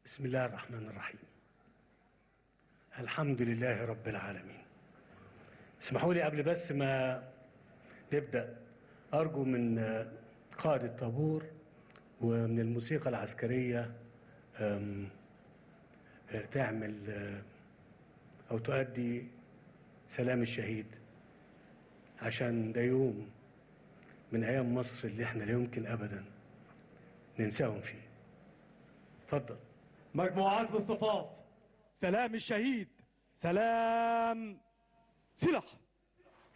بسم الله الرحمن الرحيم الحمد لله رب العالمين اسمحوا لي قبل بس ما نبدأ أرجو من قائد الطابور ومن الموسيقى العسكرية أم، أه، تعمل أه، أو تؤدي سلام الشهيد عشان ده يوم من أيام مصر اللي احنا لا يمكن أبدا ننساهم فيه اتفضل مجموعات الاصطفاف سلام الشهيد سلام سلاح